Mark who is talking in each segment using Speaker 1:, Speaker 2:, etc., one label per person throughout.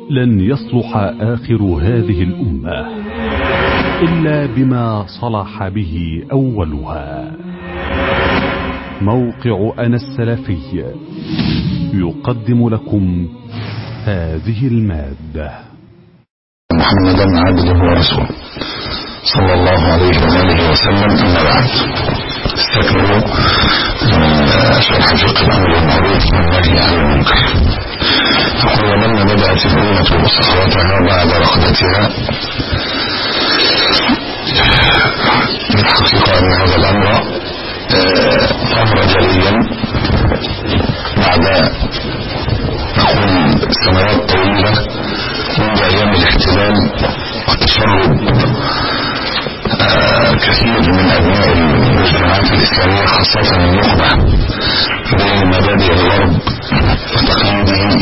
Speaker 1: لن يصلح آخر هذه الأمة إلا بما صلح به أولها موقع أنا السلفي يقدم لكم هذه المادة
Speaker 2: محمدا عبده ورسوله صلى الله عليه وآله وسلم أما بعد استكملوا من شرح فقه الأمر والمعروف والنهي عن المنكر يقول ولما بدأت الأمة صخرتها بعد رقدتها الحقيقة أن هذا الأمر ظهر جليا بعد نقول سنوات طويلة منذ أيام الاحتلال وتشرد كثير من أبناء المجتمعات الإسلامية خاصة النخبة بمبادئ الغرب وتقليده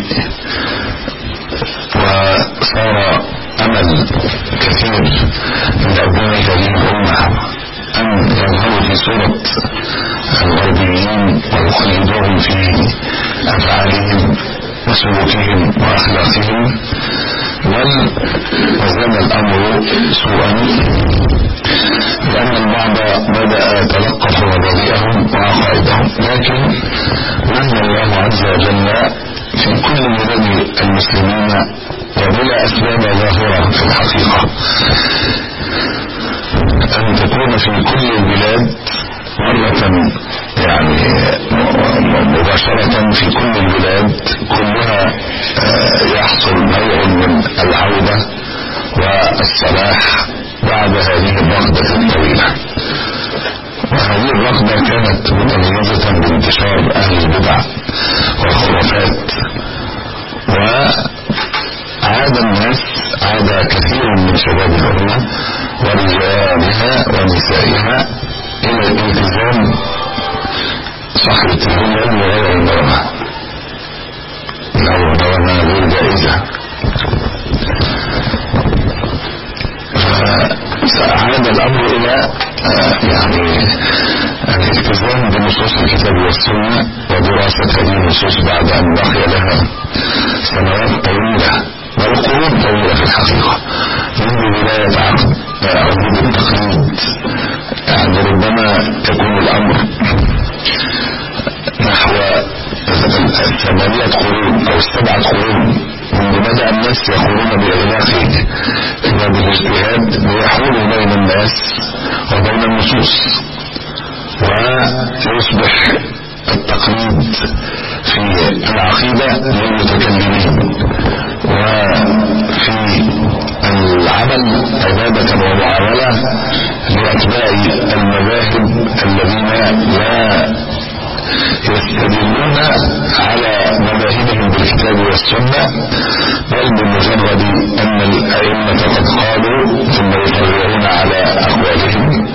Speaker 2: وصار أمل كثير من أبناء هذه الأمة أن يظهروا في صورة الغربيين ويقلدوهم في أفعالهم وسلوكهم وأخلاقهم بل وزن الأمر سوءا لأن البعض بدأ يتلقف مبادئهم وعقائدهم لكن من الله عز وجل في كل بلاد المسلمين وبلا أسباب ظاهرة في الحقيقة أن تكون في كل البلاد مرة يعني مباشرة في كل البلاد كلها يحصل نوع من العودة والصلاح بعد هذه الرغبة الطويلة وهذه الرغبة كانت متميزة بانتشار أهل البدع والخرافات وعاد الناس عاد كثير من شباب الأمة ورجالها ونسائها إلى الالتزام صحبة الهمم وغير المرمى لو دورنا غير جائزة فعاد الأمر إلى يعني الالتزام بنصوص الكتاب والسنة ودراسة هذه النصوص بعد أن بقي لها سنوات طويلة بل قرون طويلة في الحقيقة منذ بداية عقد عقود التقليد يعني ربما يكون الأمر نحو ثمانية قرون أو سبعة قرون منذ بدأ الناس يقولون بإغلاق باب الاجتهاد ليحول بين الناس وبين النصوص ويصبح التقليد في العقيدة للمتكلمين وفي العمل عبادة ومعاملة لأتباع المذاهب الذين لا يستدلون على مذاهبهم بالكتاب والسنة بل بمجرد أن الأئمة قد قالوا ثم يفرعون على أقوالهم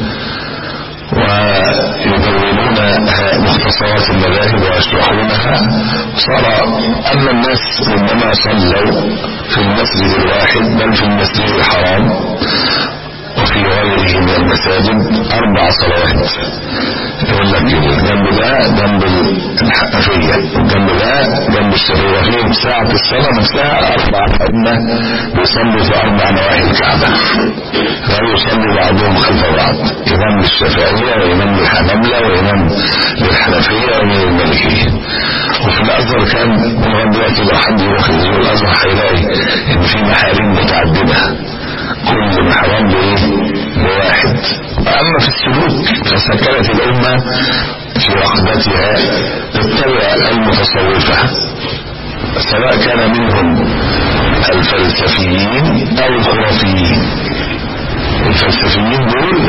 Speaker 2: ويدونون مختصرات المذاهب ويشرحونها صار أن الناس ربما صلوا في المسجد الواحد بل في المسجد الحرام وفي غيره من المساجد أربع صلوات يقول لك الجنب ده جنب الحنفية والجنب ده جنب الشافعية فيهم ساعة الصلاة نفسها أربع أئمة بيصلوا في أربع نواحي الكعبة لا يصلي بعضهم خلف بعض إمام للشافعية وإمام للحنبلة وإمام للحنفية وإمام للمالكية وفي الأزهر كان لغاية دلوقتي لو حد يروح يزور الأزهر هيلاقي إن في محارم متعددة كل محرم بايه بواحد اما في السلوك فسكنت الامة في وحدتها تتبع المتصوفة سواء كان منهم الفلسفيين او الخرافيين الفلسفيين دول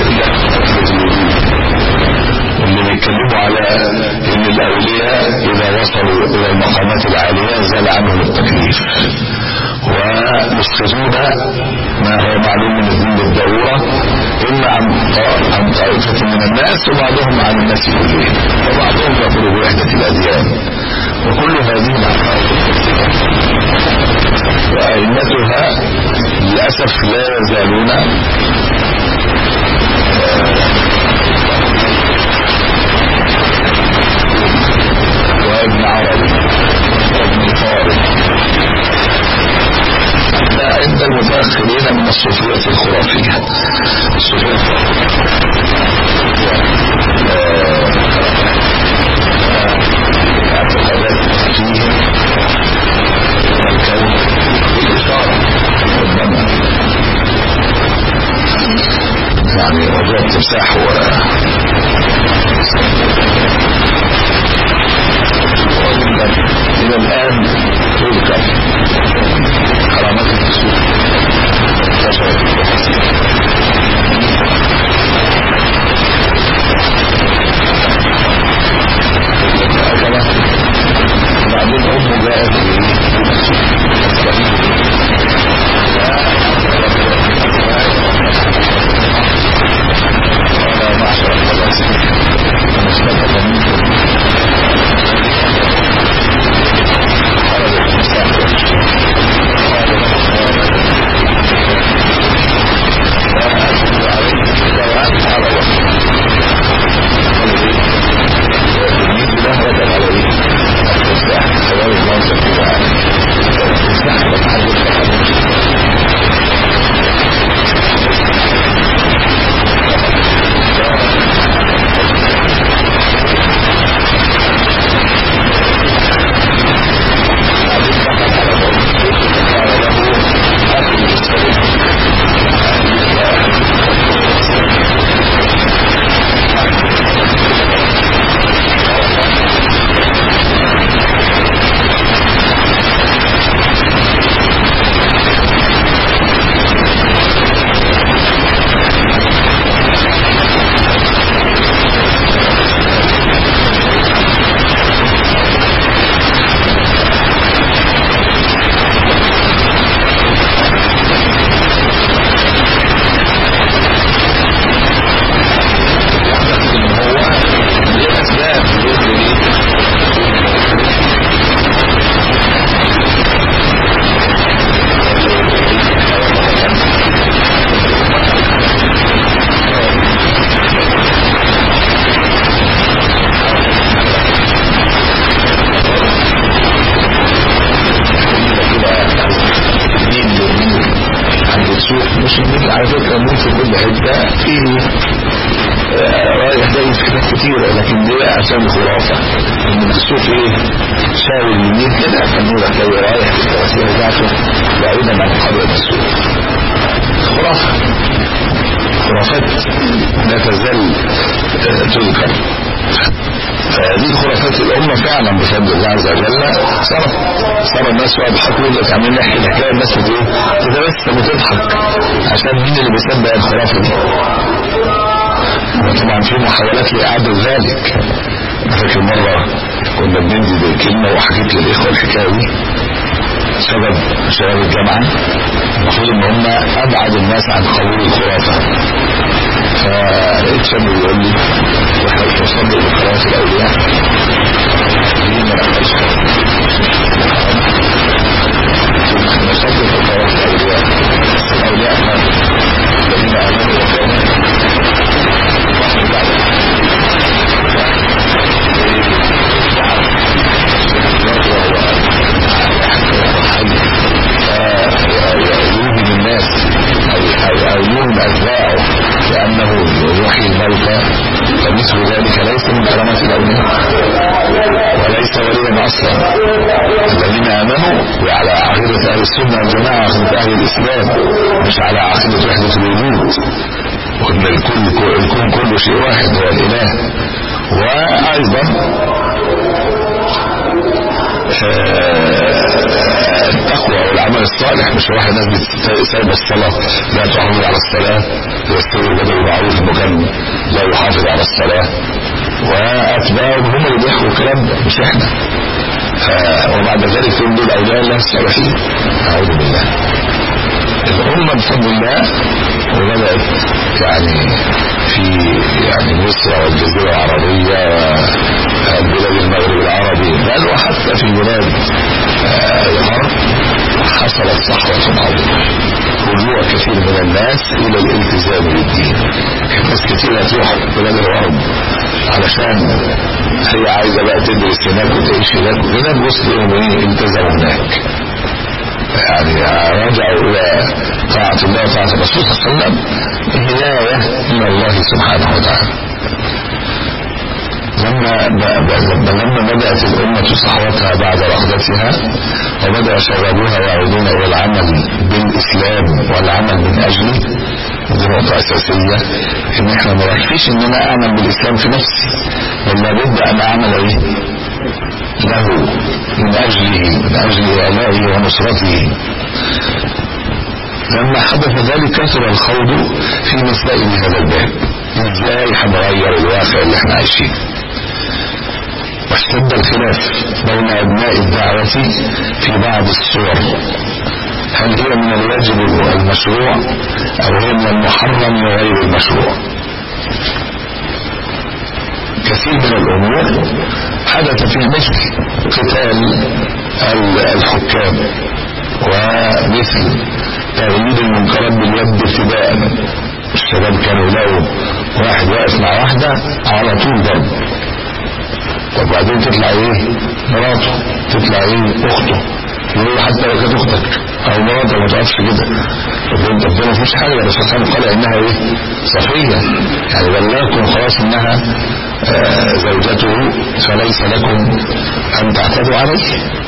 Speaker 2: اللي بيتكلموا على ان الاولياء اذا وصلوا الى المقامات العالية زال عنهم التكليف ويسقطون ما هو معلوم من الدين بالضرورة إما عن عن طائفة من الناس وبعضهم عن الناس كلهم وبعضهم يقول بوحدة الأديان وكل هذه العقائد وأئمتها للأسف لا يزالون وابن عربي وابن طارق المتأخرين من الصوفية الخرافية الصوفية اعتقادات فيه الكون بالإشارة ربما يعني موضوع التمساح و إلى الآن تذكر كرامات الفسوق انتشرت وبعدين أمه جاءت قال معشر الفلاسفة من استفد منكم خرج التمساح يمشي قال لا أجد عليه إلا وأنت على وجهي قال لي يريد ظهرك على ايه التمساح سواء المنظر كده التمساح بتعلم ان هو ليه اسباب يقول لي مين لمين عند السوق مش النيل على فكرة النيل في كل حتة فيه آه، رايح جاي في حاجات كتيرة لكن دي عشان خرافة ان السوق ايه شاوي اليمين كده فالنور هتلاقي رايح في التوسيع بتاعته بعيدا عن حضرة السوق خرافة خرافات لا تزال آه، تذكر فهذه خرافات الأمة فعلا بفضل الله عز وجل صارت صار الناس يضحكوا لك عاملين نحكي الحكاية الناس بت ايه تتبسم وتضحك عشان مين اللي بيصدق الخرافة دي وطبعا في محاولات لإعادة ذلك أنا فاكر مرة كنا بندي بكلمة وحكيت للإخوة الحكاية دي سبب شباب الجامعة المفروض ان هم ابعد الناس عن قبول الخرافة فلقيت شاب بيقول لي واحنا مش نصدق بخرافة الاولياء ليه ما نعملش نصدق بخرافة الاولياء بس الاولياء ماتوا الذين امنوا وكانوا يوهم الناس أو أو يوهم أتباعه لأنه يحيي الموتى فمثل ذلك ليس من كرامات الأولياء وليس وليا أصلا الذين آمنوا وعلى عقيدة أهل السنة والجماعة عقيدة أهل الإسلام مش على عقيدة وحدة الوجود وإن الكل الكون كله شيء واحد هو الإله وأيضا التقوى والعمل الصالح مش واحد ناس بتسايب الصلاة لا تحافظ على الصلاة ويستوي البدن المعروف المكان لا يحافظ على الصلاة وأتباعهم هم اللي بيحكوا الكلام ده مش احنا ف- وبعد ذلك تقول دول أولياء الله الصالحين أعوذ بالله الأمة بفضل الله وبدأت يعني في يعني مصر والجزيرة العربية والبلاد المغرب العربي بل وحتى في بلاد آه، الغرب حصلت صحوة عظيمة رجوع كثير من الناس إلى الالتزام بالدين كان ناس كثيرة تروح بلاد الغرب علشان هي عايزة بقى تدرس هناك وتعيش هناك وهنا نبص لهم ايه التزموا هناك يعني رجعوا الى طاعة الله وطاعة الرسول صلى الله عليه وسلم هداية من الله سبحانه وتعالى لما لما بدأت الأمة صحوتها بعد رغبتها وبدأ شبابها يعودون إلى العمل بالإسلام والعمل من أجله دي نقطة أساسية إن إحنا ما يكفيش إن أنا أعمل بالإسلام في نفسي بل لابد أن أعمل إيه؟ له من أجله من أجل إعلائه ونصرته لما حدث ذلك كثر الخوض في مسائل هذا الباب ازاي هنغير الواقع اللي احنا عايشينه واشتد الخلاف بين ابناء الدعوة في بعض الصور هل هي من الواجب المشروع او هي من المحرم وغير المشروع كثير من الامور حدث في مثل قتال الحكام ومثل تغيير المنكرات باليد ابتداء الشباب كانوا يلاقوا واحد واقف مع واحدة على طول ضرب وبعدين تطلع ايه مراته تطلع ايه اخته يقول حتى لو كانت اختك او مراتك ما تقفش كده طب انت ما فيش حاجه الرسول صلى الله عليه وسلم قال انها ايه صفيه يعني بلغكم خلاص انها آه زوجته فليس لكم ان تعتدوا عليه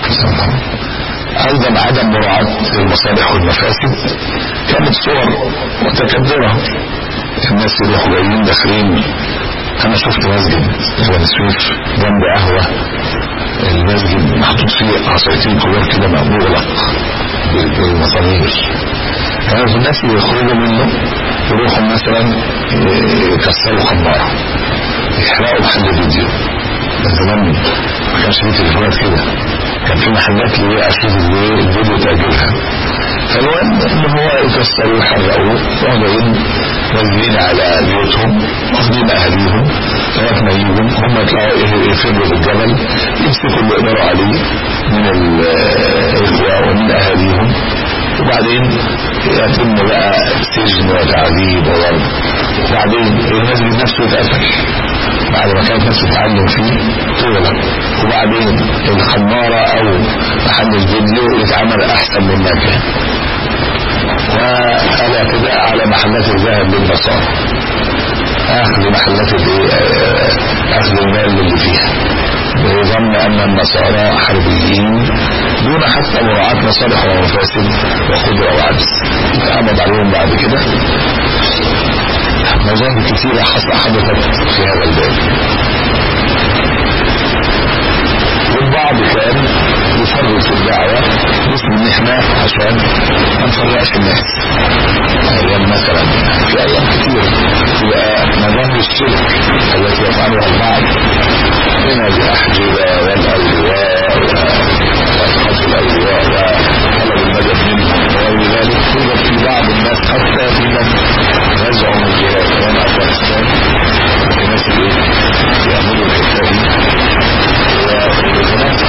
Speaker 2: ايضا عدم مراعاه المصالح والمفاسد كانت صور متكبره الناس يروحوا جايين داخلين انا شفت مسجد بني سويف جنب قهوه المسجد محطوط فيه عصايتين كبار كده مغلق بالمسامير كانوا في الناس يخرجوا منه يروحوا مثلا يكسروا خماره يحرقوا محل فيديو من زمان ما كانش فيه تليفونات كده كان في محلات اللي هي اشوف الفيديو تاجلها فالمهم ان هو يكسروا ويحرقوا وهم نازلين على بيوتهم واخدين اهاليهم لغايه ما يجوا هم يطلعوا يفروا بالجبل يمسكوا اللي يقدروا عليه من الاخوه ومن اهاليهم وبعدين يتم بقى سجن وتعذيب وضرب وبعدين المسجد نفسه يتقفل بعد ما كانت ناس تتعلم فيه تغلق وبعدين الخمارة او محل الفيديو يتعمل احسن من ما كان والاعتداء على محلات الذهب للنصارى اخذ محلات اخذ المال اللي فيها بظن ان النصارى حربيين دون حتى مراعاة مصالح ومفاسد وقدرة وعجز اتعمد عليهم بعد كده مظاهر كثيرة حدثت في هذا الباب والبعض كان يفرق في الدعوة باسم ان احنا عشان ما نفرقش الناس ايام مثلا في ايام كتير يبقى مظاهر الشرك التي يفعلها البعض من الاحجبة والاولياء وصحة الاولياء وطلب المدد منهم وغير ذلك توجد في بعض الناس حتى في من يزعم الجيران افغانستان في ناس يعملوا الحكايه وزمان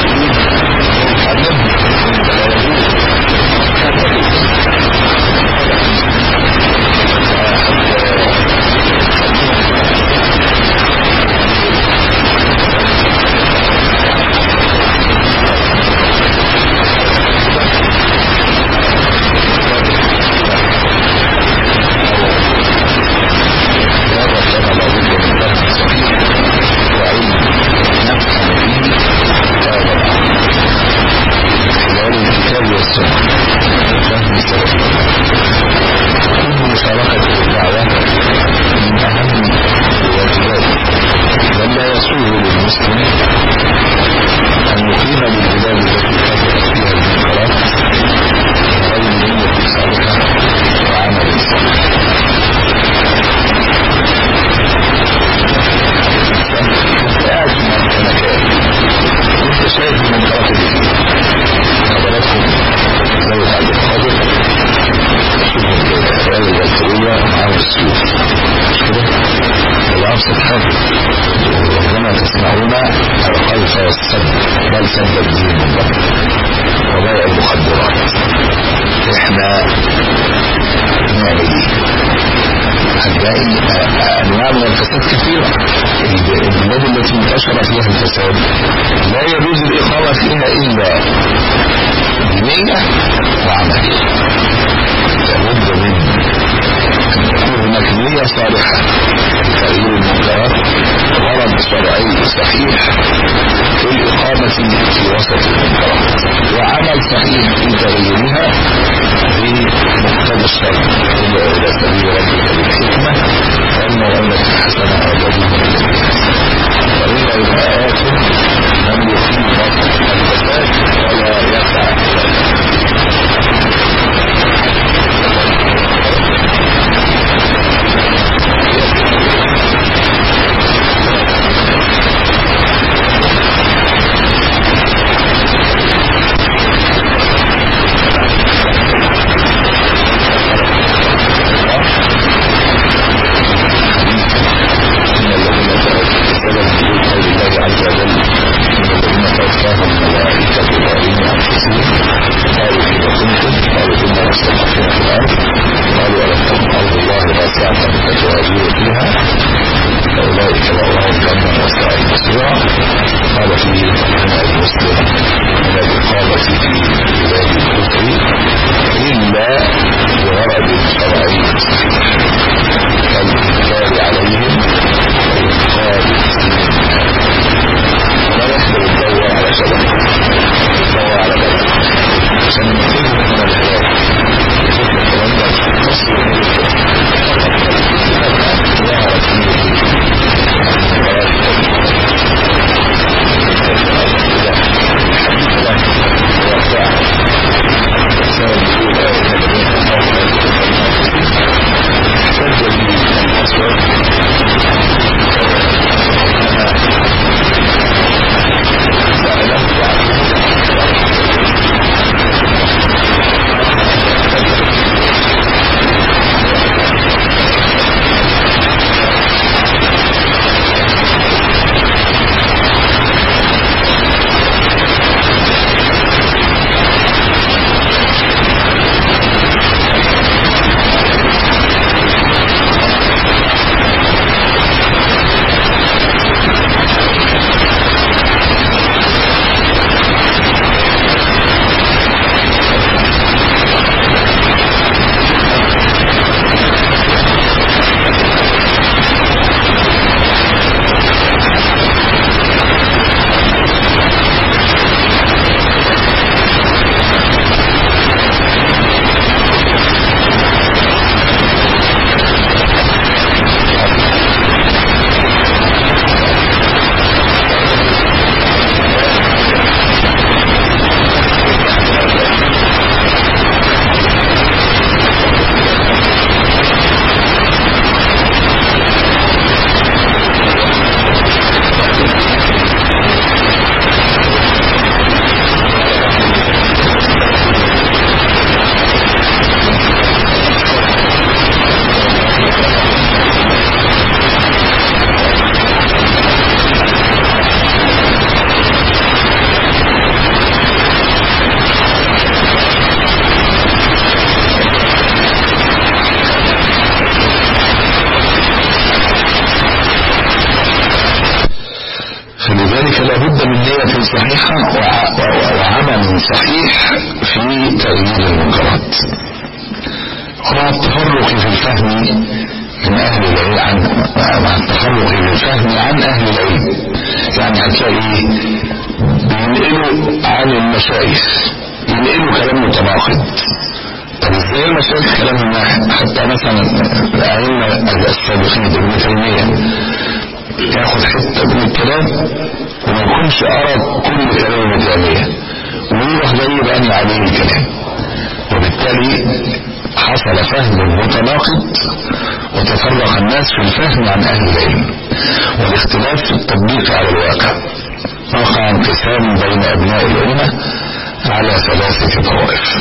Speaker 2: نعمل ايه هتلاقي انواع من الفساد كثيره البلاد التي انتشر فيها الفساد لا يجوز الاقامه فيها الا بنيه وعمل لابد من ان تكون هناك نيه صالحه لتغيير المنكرات غرض شرعي صحيح في الاقامه في وسط المنكرات وعمل صحيح في تغييرها بمقتضى الشرع الى سبيل ربك بالحكمه والموعظه الحسنه وجديد وإلا يبقى آيات من يقيم الفساد ولا يسعى فلذلك لابد من نية صحيحة وعمل صحيح في تغيير المنكرات ومع التفرق في الفهم من أهل العلم عن مع التفرق في الفهم عن أهل العلم يعني هتلاقي بينقلوا عن المشايخ ينقلوا كلام متناقض طب ازاي المشايخ كلامهم واحد حتى مثلا الأئمة السابقين ابن تيمية ياخد حتة من الكلام وما يكونش أرى كل كلام ابن تيمية ويروح جاي بني عليه الكلام وبالتالي حصل فهم متناقض وتفرق الناس في الفهم عن أهل العلم والاختلاف في التطبيق على الواقع وقع انقسام بين أبناء الأمة على ثلاثة طوائف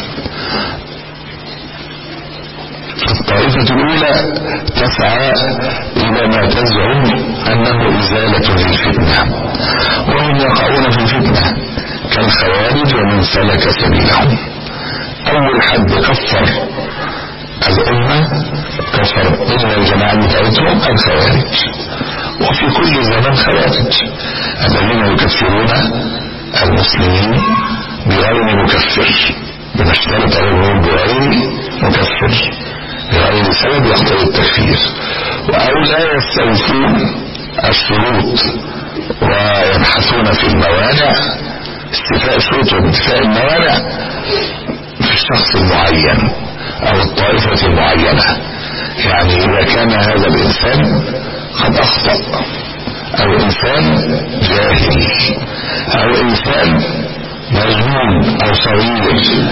Speaker 2: الطائفة الأولى تسعى إلى ما تزعم أنه إزالة للفتنة وهم يقعون في الفتنة كالخوارج ومن سلك سبيلهم أول حد كفر الأمة كفر إلا الجماعة بتاعتهم الخوارج وفي كل زمان خوارج الذين يكفرون المسلمين بغير مكفر بنشترط عليهم بغير مكفر بغير سبب يقتضي التكفير أو لا يستوفون الشروط ويبحثون في الموانع استيفاء شروط وانتفاء الموانع في الشخص المعين او الطائفة المعينة يعني اذا كان هذا الانسان قد اخطأ او انسان جاهل او انسان مجنون او صغير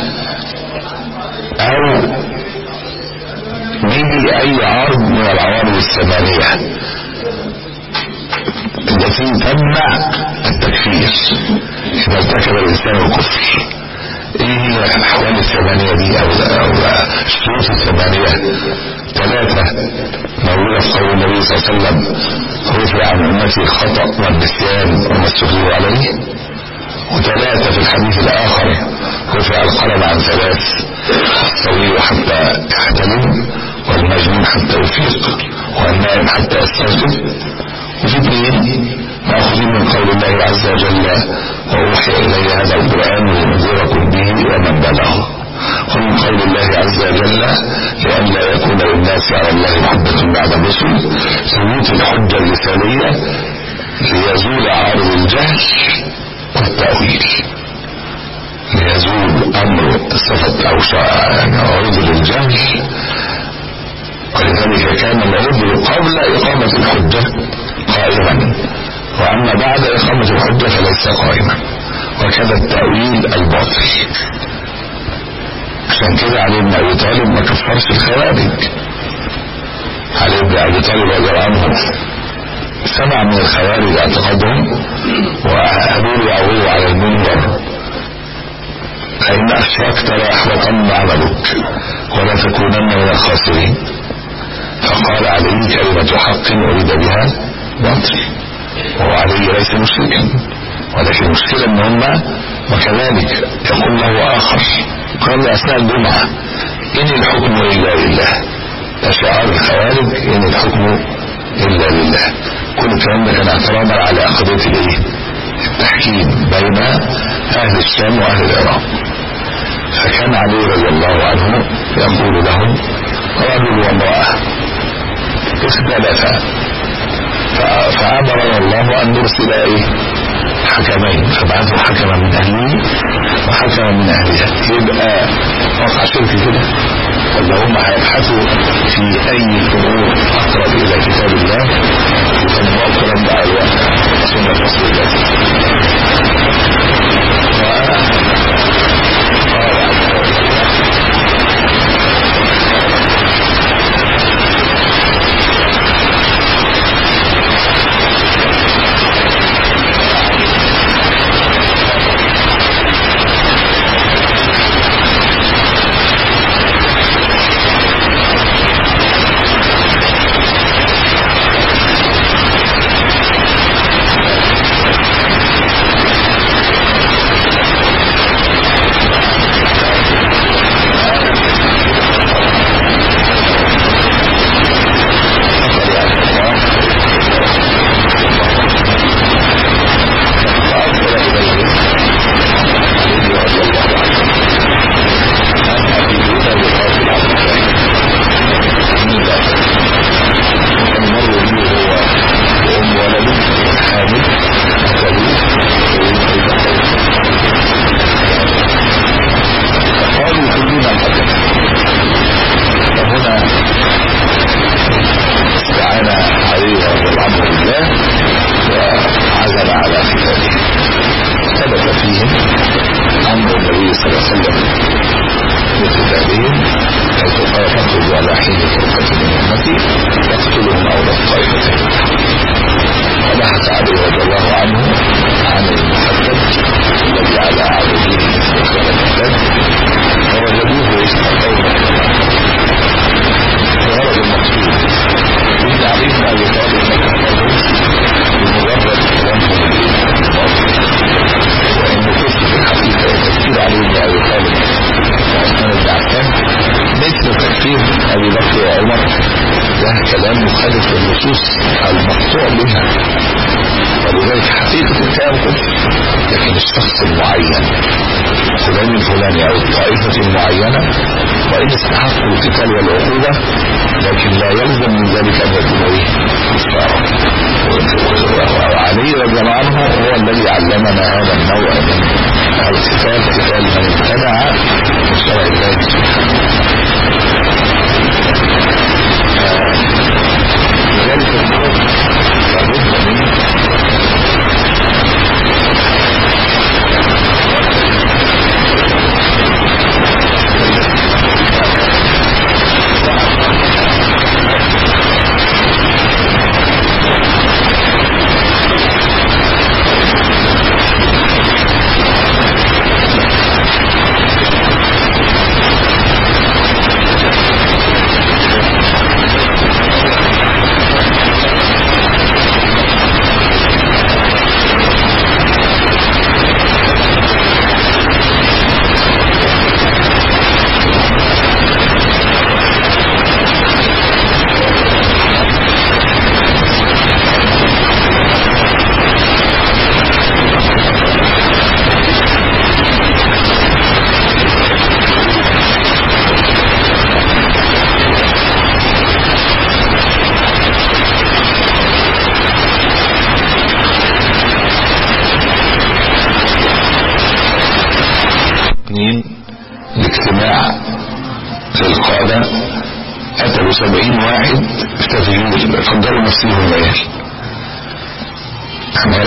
Speaker 2: او به اي عرض من العوارض الثمانية التي تمنع التكفير اذا ارتكب الانسان الكفر ايه هي الاحوال الثمانية دي او او الشروط الثمانية ثلاثة موجودة في قول النبي صلى الله عليه وسلم رفع عن امتي الخطأ والنسيان وما استغفروا عليه وثلاثة في الحديث الاخر رفع القلم عن ثلاث الصغير حتى يحتلم والمجنون حتى يفيق والنائم حتى يستيقظ وفي اثنين مأخذين من قول الله عز وجل وأوحي إلي هذا القرآن لينذركم به ومن بلغ ومن قول الله عز وجل لئلا يكون للناس على الله حجة بعد الرسل ثبوت الحجة الرسالية ليزول عارض الجهل والتأويل ليزول أمر صفة أو يعني عرض الجهل ولذلك كان العذر قبل إقامة الحجة قائما وأما بعد إقامة الحجة فليس قائما وكذا التأويل الباطل عشان كده علي بن أبي طالب ما كفرش الخوارج علي بن أبي طالب رضي الله عنه سمع من الخوارج اعتقادهم وأهلوا يعوضوا على المنبر فإن أشركت ليحبطن عملك ولا تكونن من الخاسرين فقال عليه كلمة حق أريد بها باطل وهو عليه ليس مشركا ولكن المشكلة ان هم وكذلك يقول له آخر قال أثناء الجمعة إن الحكم إلا لله أشعار الخوارج إن الحكم إلا لله كل الكلام ده كان اعتراضا على قضية الايه التحكيم بين أهل الشام وأهل العراق فكان علي رضي الله عنه يقول لهم رجل وامرأة اختلفا فأمرنا الله أن نرسل إيه حكمين فبعثوا حكما من أهله وحكما من أهلها يبقى وقع شرك كده ولا هم هيبحثوا في أي أمور أقرب إلى كتاب الله يسموها الكلام ده على الواقع سنة رسول الله ابي بكر وعمر ده كلام مخالف للنصوص المقطوع بها ولذلك حقيقة الكلام كله لكن الشخص المعين فلان الفلاني او الطائفة المعينة وان استحقوا القتال والعقوبة لكن لا يلزم من ذلك ان يكون ايه كفارا وعلي رضي الله عنه هو الذي علمنا هذا النوع من القتال قتال من ابتدع من شرع الله سبحانه لذلك لابد من اثنين الاجتماع في القادة قتلوا سبعين واحد افتتحوا فجروا نفسهم العيال ناس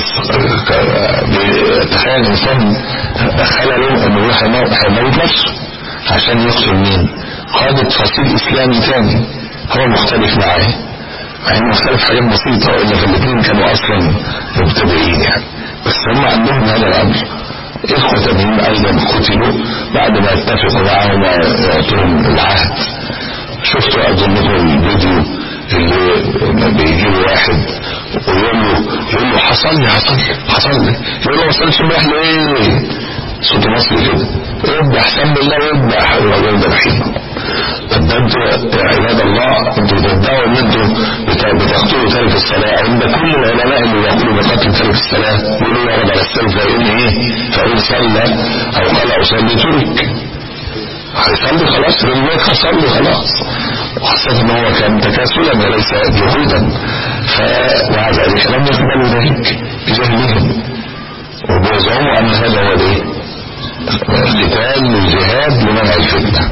Speaker 2: تخيل الانسان خلله انه يروح هيموت نفسه عشان يقتل مين قادة فصيل اسلامي تاني هو مختلف معاه مع انه مختلف حاجات بسيطة والا فالاثنين كانوا اصلا مبتدئين يعني بس هم عندهم هذا الامر إخوة تانيين أيضا قتلوا بعد ما اتفقوا معهم ويعطوهم العهد شفتوا أظنكم الفيديو اللي بيجيبوا واحد ويقول له يقول له حصل لي حصل لي حصل لي يقول له ما وصلش امبارح ليه؟ صوت مصري كده اذبح سم الله واذبح الراجل ده بحيل طب ده انتوا يا عباد الله انتوا بتدعوا ان انتوا بتقتلوا تارك الصلاه عند كل العلماء اللي بيقولوا بقتل تارك الصلاه يقولوا يعرض على السلف فان ايه؟ فان صلى او قال اصلي ترك هيصلي خلاص رجلك هصلي خلاص وخاصة ان هو كان تكاسلا وليس جهودا فمع ذلك لم يقبلوا ذلك بجهلهم وبيزعموا ان هذا هو الايه؟ القتال والجهاد لمنع الفتنه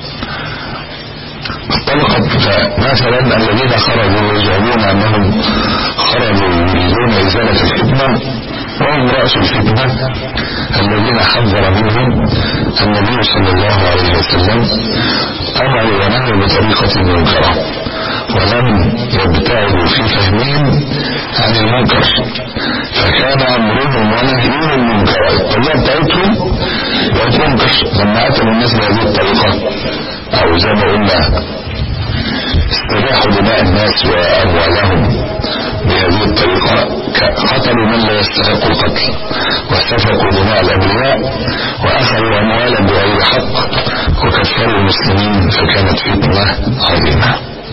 Speaker 2: انطلقت مثلا الذين خرجوا يزعمون انهم خرجوا يريدون ازاله الفتنه وهم راس الفتنه الذين حذر منهم النبي صلى الله عليه وسلم امروا ونهوا بطريقه منكره ولم يبتعدوا في فهمهم عن المنكر فكان امرهم ونهيهم منكر الطريقه بتاعتهم بقت منكر لما قتلوا الناس بهذه الطريقه او زي ما قلنا استباحوا دماء الناس واموالهم بهذه الطريقه قتلوا من لا يستحق القتل واستفقوا دماء الابرياء واخذوا اموالا بغير حق وكفروا المسلمين فكانت فتنه عظيمه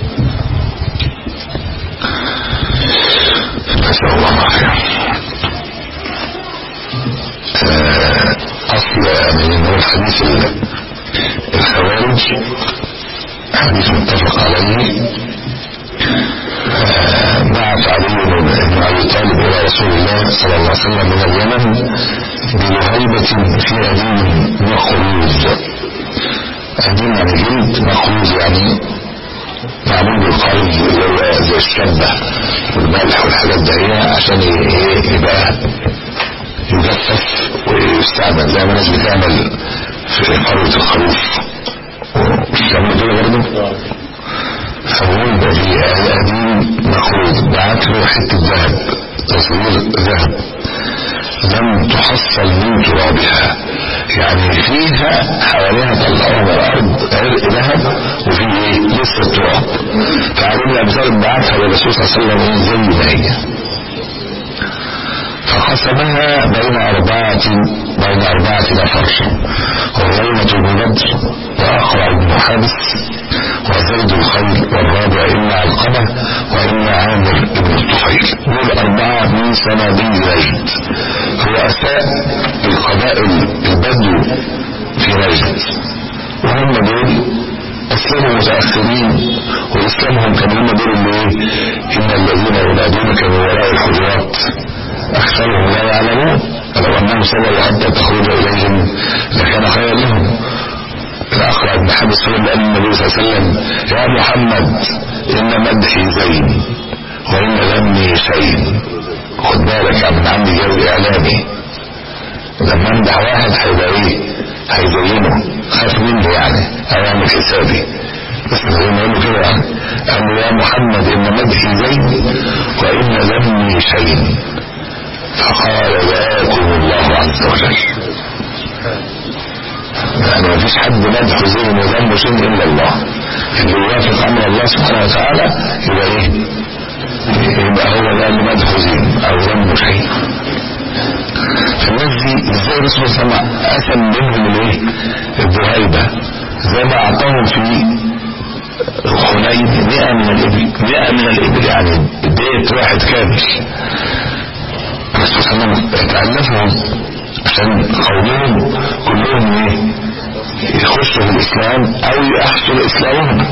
Speaker 2: نسال الله العافيه اصل من الحديث الخوارج حديث متفق عليه بعث علي بن ابي طالب الى رسول الله صلى الله عليه وسلم من اليمن بلهيبة في أدين مخروز أدين يعني جلد مخروز يعني معمول بالخرز اللي هو زي الشبة والملح والحاجات دي عشان يبقى يجفف ويستعمل زي ما الناس بتعمل في قروة الخروف بتعمل كده برضه فهو ده في قديم مخروط بعت له حته ذهب تصوير ذهب لم تحصل من ترابها يعني فيها حواليها طلعوها من الارض عرق ذهب وفي ايه لسه تراب فعلي ابي طالب بعتها للرسول صلى الله عليه وسلم زي ما هي فقسمها بين أربعة بين أربعة نفر وغيمة بن بدر وأقرع بن حابس وزيد سلمة وإن عامر بن الطفيل دول أربعة من صناديد نجد رؤساء القبائل البدو في نجد وهم دول اسلموا متاخرين واسلامهم كان هم دول اللي ايه ان الذين ينادونك من وراء الحجرات اكثرهم لا يعلمون فلو انهم صبروا حتى تخرج اليهم لكان خيرا لهم الاقرع بن حابس هو اللي قال النبي صلى الله عليه وسلم يا محمد ان مدحي زين وان ذمي شين خد بالك يا ابن عمي جو اعلامي لما امدح واحد هيبقى ايه هيزينه خاف منه يعني او يعمل حسابي بس زي ما يقولوا كده يعني قال له يا محمد ان مدحي زين وان ذمي شين فقال ذاكم الله عز وجل يعني ما فيش حد مدحه زين وذنبه شيء الا الله اللي يوافق امر الله سبحانه وتعالى يبقى ايه يبقى هو ده اللي مدحه زين او ذنبه شيء فالناس دي ازاي الرسول صلى الله عليه وسلم قسم منهم الايه الذهيبه زي ما اعطاهم في حنين 100 من الابل 100 من الابل يعني بيت واحد كامل الرسول صلى الله عليه وسلم تألفهم عشان قومهم كلهم ايه يخشوا في الاسلام او يحصل اسلامهم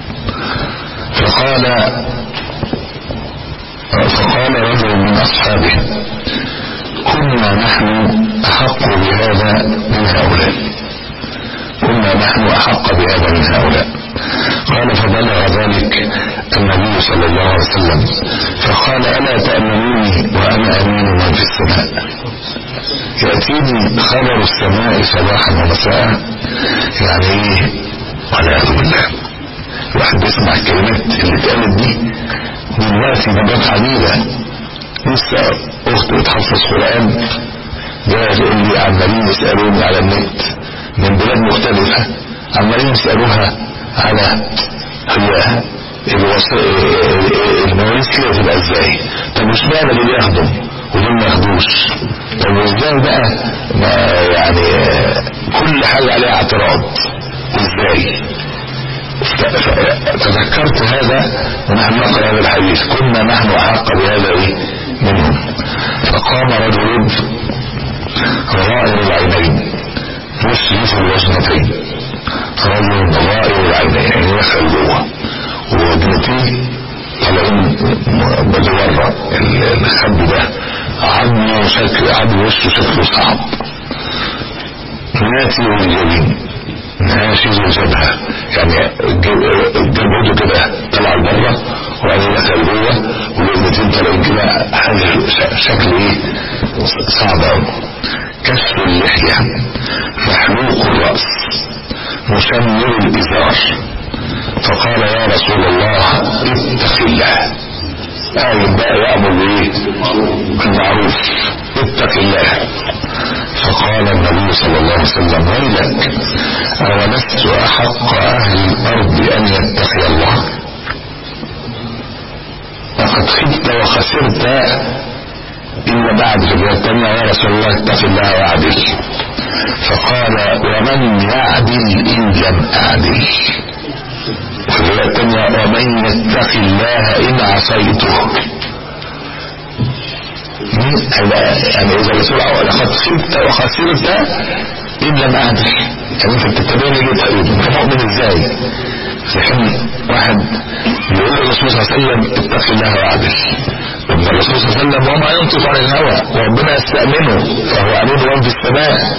Speaker 2: فقال فقال رجل من اصحابه كنا نحن احق بهذا من هؤلاء كنا نحن احق بهذا من هؤلاء قال فبلغ ذلك النبي صلى الله عليه وسلم فقال الا تامنوني وانا امين من في السماء ياتيني خبر السماء صباحا ومساء يعني ايه والعياذ بالله الواحد بيسمع الكلمات اللي اتقالت دي دلوقتي مرات عديده لسه اخت بتحفظ قران جايه تقول لي عمالين يسالوني على النت من بلاد مختلفه عمالين يسالوها على هي المواريث كده تبقى ازاي طب مش معنى اللي بياخدوا ودول ما ياخدوش طب ازاي بقى ما يعني كل حاجه عليها اعتراض ازاي تذكرت هذا ونحن نقرا هذا الحديث كنا نحن احق بهذا ايه منهم فقام رجل غائر العينين مسرف الوجنتين رجل غائر العينين يعني دخل جوه ووجنتيه طالعين مدورة الخد ده عظمه شكل عظم وشه شكله صعب ناتي والجبين ناشز وجبهة يعني جبهته كده طلع لبره وبعدين دخل جوه والوجنتين طالعين كده حاجة شكل ايه صعب قوي كشف اللحية محلوق الرأس مشمر الإزار فقال يا رسول الله اتق الله آية بقى يأمر بإيه بالمعروف اتق الله فقال النبي صلى الله عليه وسلم ويلك أولست أحق أهل الأرض أن يتقي الله لقد خبت وخسرت إن بعد في الرواية الثانية يا رسول الله اتق الله واعدل فقال ومن يعدل إن لم أعدل وفي الرواية الثانية ومن يتق الله إن عصيته يعني إذا الرسول قال لقد خبت وخسرت إن لم أعدل يعني أنت بتتبعني ليه طيب أنت مؤمن إزاي؟ لكن واحد يقول الرسول صلى الله عليه وسلم اتق الله واعدل لما الرسول صلى الله عليه وسلم وما ينطق عن الهوى وربنا يستأمنه فهو عليه من في السماء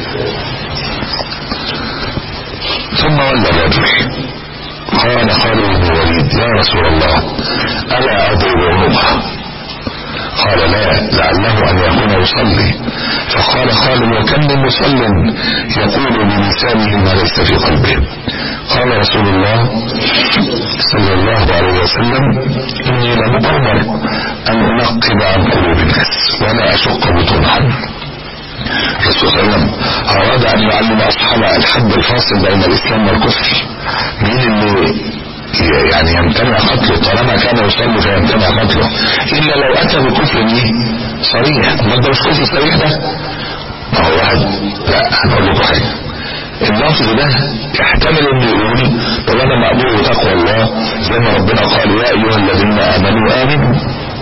Speaker 2: ثم ولى الرجل قال خالد بن الوليد يا رسول الله ألا أضرب عنقه قال لا لعله أن يكون يصلي فقال خالد وكم من مصل يقول بلسانه ما ليس في قلبه قال رسول الله صلى الله عليه وسلم إني لم أمر أن أنقب عن قلوب الناس ولا أشق بطونهم الرسول صلى الله عليه وسلم أراد أن يعلم أصحابه الحد الفاصل بين الإسلام والكفر مين اللي يعني يمتنع قتله طالما كان يصلي فيمتنع قتله إلا لو أتى بكفر ايه صريح ما ده مش كفر صريح ده ما هو واحد لا هنقول لكم حاجة اللفظ ده يحتمل انه يقول طب انا مأمور بتقوى الله زي ما ربنا قال يا ايها الذين امنوا امنوا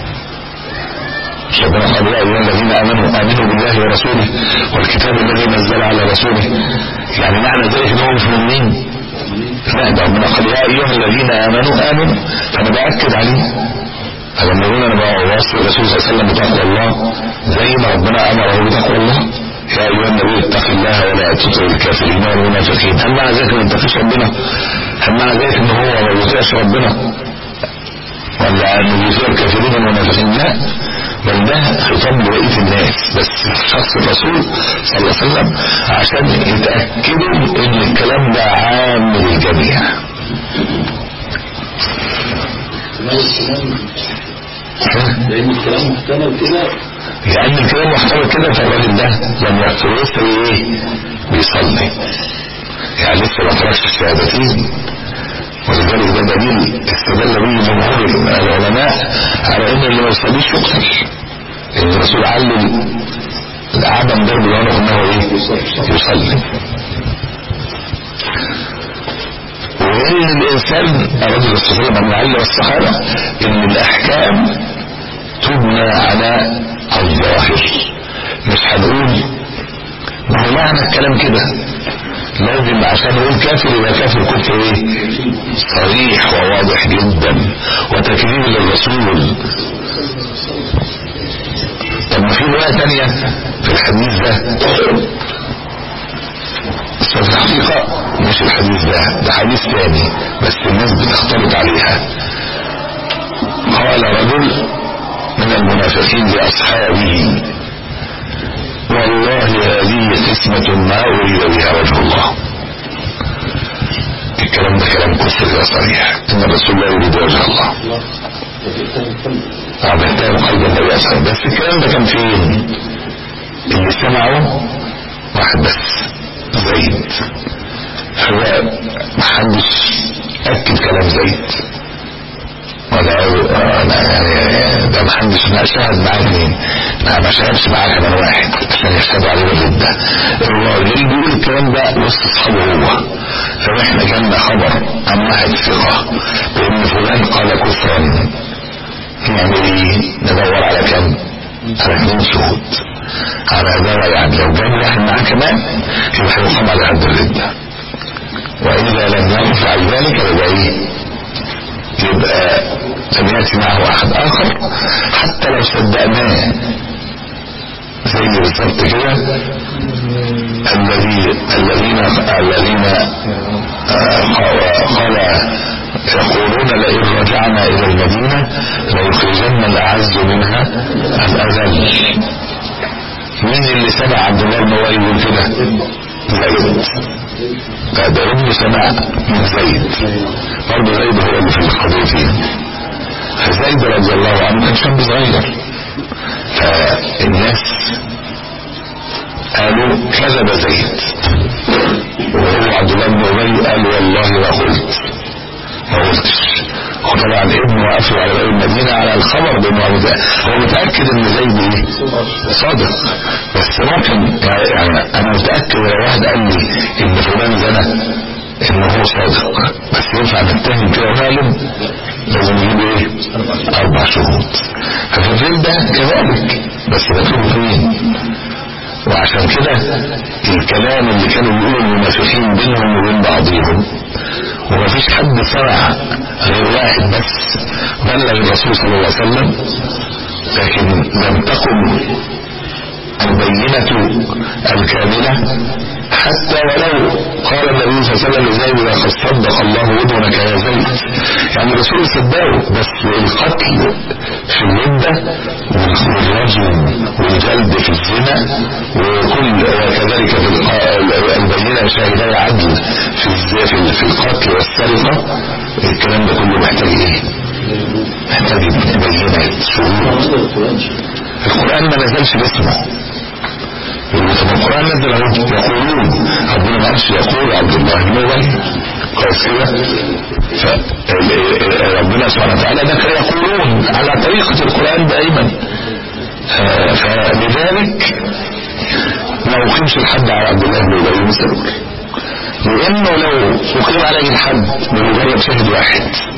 Speaker 2: مش ربنا قال يا ايها الذين امنوا امنوا بالله ورسوله والكتاب الذي نزل على رسوله يعني معنى ذلك انهم مش مؤمنين لا ده ربنا قال يا ايها الذين امنوا امنوا فانا باكد عليه فلما يقول انا بوصي الرسول صلى الله عليه وسلم بتقوى الله زي ما ربنا امره بتقوى الله يا ايها النبي اتق الله ولا تطع الكافرين والمنافقين هل معنى ذلك ما يتقيش ربنا هل معنى ذلك ان هو ما بيطيعش ربنا ولا انه بيطيع الكافرين والمنافقين لا بل ده خطاب لبقيه الناس بس شخص الرسول صلى الله عليه وسلم عشان يتاكدوا ان الكلام ده عام للجميع
Speaker 3: لان الكلام محتمل كده
Speaker 2: لان الكلام محتمل كده فالراجل ده لم يحصل لسه ايه بيصلي يعني لسه ما تركش الشهادتين ولذلك ده دليل استدل به جمهور العلماء على ان اللي ما يصليش يقتل لان الرسول علم عدم ضرب العنق انه ايه يصلي وان الانسان الرجل صلى الله عليه وسلم علم الصحابه ان الاحكام تبنى على الظاهر مش هنقول ما هو معنى الكلام كده لازم عشان نقول كافر يبقى كافر كفر ايه صريح وواضح جدا وتكريم للرسول طب ما في روايه تانية في الحديث ده بس في الحقيقة مش الحديث ده ده حديث تاني بس الناس بتختلط عليها قال رجل من المنافقين لأصحابه والله هذه قسمة ما أريد بها وجه الله الكلام ده كلام كفر يا صريح إن الرسول لا يريد وجه الله عم يحتاج قلب النبي صلى بس الكلام ده كان فين اللي سمعه واحد بس زيد هو محدش أكد كلام زيد ولا انا يعني ده محدش ما شاهد معاه اثنين ما ما شاهدش معاه كمان واحد عشان يشهدوا عليه بالردة الراجل اللي بيقول الكلام ده وسط اصحابه هو لو احنا جالنا خبر عن واحد ثقة بان فلان قال كفرا نعمل ايه ندور على كم على اثنين شهود على ده يعني لو جاب واحد معاه كمان يبقى هيقام على حد الردة واذا لم ينفع ذلك يبقى ايه يبقى أن يأتي معه أحد آخر حتى لو صدقناه زي بالظبط كده الذي الذين الذين قال يقولون لئن رجعنا إلى المدينة ليخرجن الأعز منها الأذل مين اللي سمع عبد الله بن وائل يقول كده؟ زيد ده ابن سمع من زيد برضه زيد هو اللي في القضية فيها فزيد رضي الله عنه كان شاب صغير فالناس قالوا كذب زيد وهو عبد الله بن ابي قال والله ما قلت ما قلتش وطبعا ابنه وقفوا على باب المدينة على الخبر بانه هو هو متأكد ان زيد ايه صادق بس ممكن يعني انا متأكد لو واحد قال لي ان فلان زنى انه هو صادق بس ينفع نتهم كده غالب لازم يجيب ايه اربع شهود ففي الفيل ده كذلك بس مكتوب فين وعشان كده الكلام اللي كانوا بيقولوا المنافقين بينهم وبين بعضهم ومفيش حد سمع غير واحد بس بلغ الرسول صلى الله عليه وسلم لكن لم تقم البينة الكاملة حتى ولو قال النبي صلى الله عليه وسلم لزيد لقد صدق الله ودنك يا زيد يعني الرسول صدقه بس القتل في المدة والرجم والجلد في الزنا وكل وكذلك في البينة شاهدي عدل في في في القتل والسرقة الكلام ده كله محتاج ايه؟ محتاج بينة شهود القرآن ما نزلش باسمه طب القرآن نزل يقولون ربنا ما قالش يقول عبد الله بن ابي كويس كده فربنا سبحانه وتعالى ذكر يقولون على طريقة القرآن دائما فلذلك ما أقيمش الحد على عبد الله بن ابي بن سلول لانه لو اقيم عليه الحد بمجرد شاهد واحد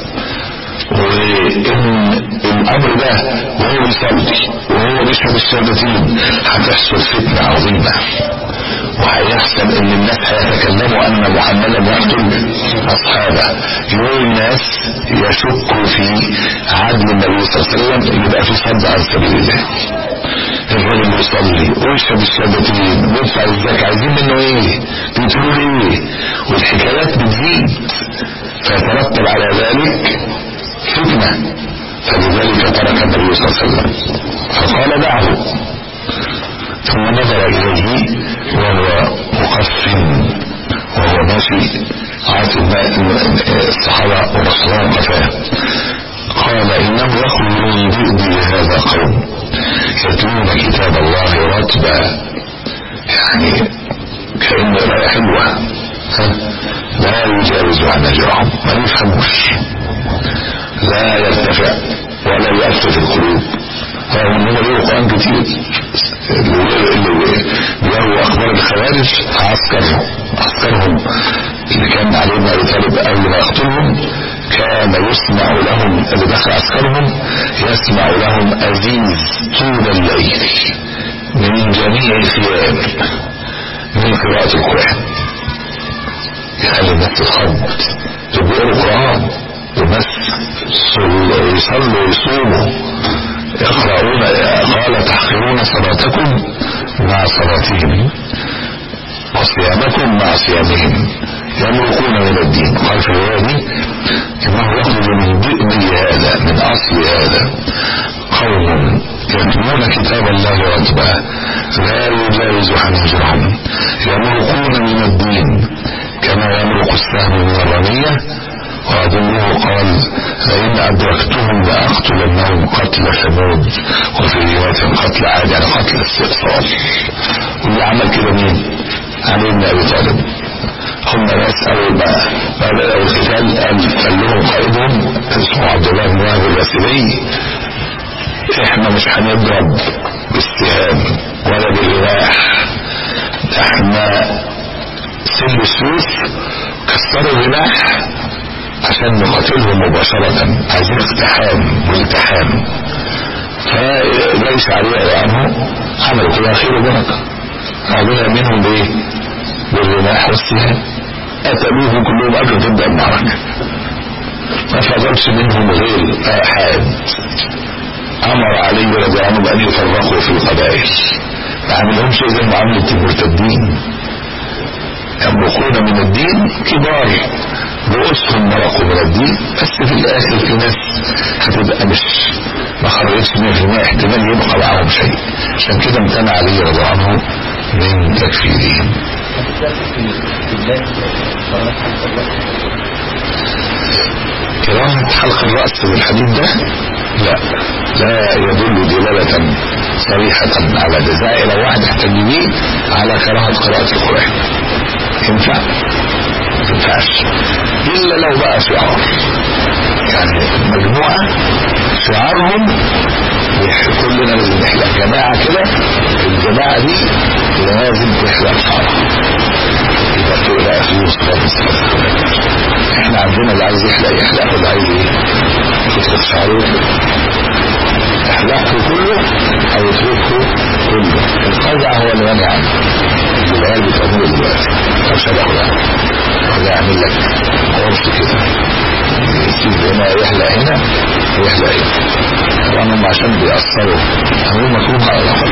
Speaker 2: وان الامر ده وهو بيصلي وهو بيشهد الشهادتين هتحصل فتنه عظيمه وهيحصل ان الناس هيتكلموا ان محمدا يقتل اصحابه يقول الناس يشكوا في عدل النبي صلى الله عليه وسلم يبقى في صد عن سبيل الله الراجل بيصلي ويشهد الشهادتين ويدفع الزكاة عايزين منه ايه بيقولوا ايه والحكايات بتزيد فيترتب على ذلك فتنة فلذلك ترك النبي صلى الله عليه وسلم فقال دعه ثم نظر إليه وهو مقف وهو ماشي عاطل الصحابة والرسول قفاه قال إنه يخرج من ذئب هذا قوم يتلون كتاب الله رتبا يعني كأنه لا حلوة لا يجاوز حناجرهم ما يفهموش لا يرتفع ولا يأثر في القلوب رغم ان هم ليه قرآن كتير اللي بيقروا اخبار الخوارج عسكرهم عسكرهم اللي كان علي بن ابي طالب قبل ما يقتلهم كان يسمع لهم اللي دخل عسكرهم يسمع لهم أزيز طول الليل من جميع الثياب من قراءة القرآن يخلي الناس تتخض يقرأوا القرآن والناس يصلوا ويصوموا يقرؤون قال تحقرون صلاتكم مع صلاتهم وصيامكم مع صيامهم يمرقون من الدين قال في الرواية دي انه يخرج من ذئب هذا من اصل هذا قوم يتلون كتاب الله رتبا لا يجاوز حناجرهم يمرقون من الدين كما يمرق السهم من الرمية وأظنه قال لئن أدركتهم لأقتلنهم قتل ثمود وفي رواية قتل عاد يعني قتل استئصال واللي عمل كده مين؟ علي بن أبي طالب هم ناس أول ما بدأوا القتال قال قال لهم قائدهم اسمه عبد الله بن وهب الواسلي احنا مش هنضرب بالسهام ولا بالرماح احنا سلوا السيوف كسروا الرماح عشان نقاتلهم مباشرة عايزين اقتحام والتحام فليس عليه عنه عملوا كده خير وبركة عملنا منهم بايه بالرماح والسهام قتلوهم كلهم قبل تبدا المعركة ما فضلش منهم غير احد امر علي رضي الله عنه بان يفرقوا في القبائل ما عملهمش زي معاملة المرتدين يمرقون من الدين كبار رؤوسهم مرقوا من الدين بس في الاخر في ناس هتبقى مش ما خرجتش 100% احتمال يبقى معاهم شيء عشان كده امتنع علي رضي الله عنه من تكفيرهم كراهة حلق الرأس بالحديد ده لا لا يدل دلالة صريحة على جزاء لو واحد احتج بيه على كراهة قراءة القرآن ينفع ما ينفعش إلا لو بقى شعار يعني مجموعة شعارهم كلنا لازم نحلق جماعة كده الجماعة دي لازم تحلق شعرها يبقى تقلق فيه خالص احنا عندنا اللي عايز يحلق يحلق واللي عايز ايه يترك شعره احلقه كله او يتركه كله القزع هو اللي ينهى عنه العيال بتعمله دلوقتي او شبهه يعني ولا يعمل لك عرف كده يسيب هنا يحلق هنا ويحلق هنا طبعا هم عشان بيأثروا عاملين مفهوم على الأقل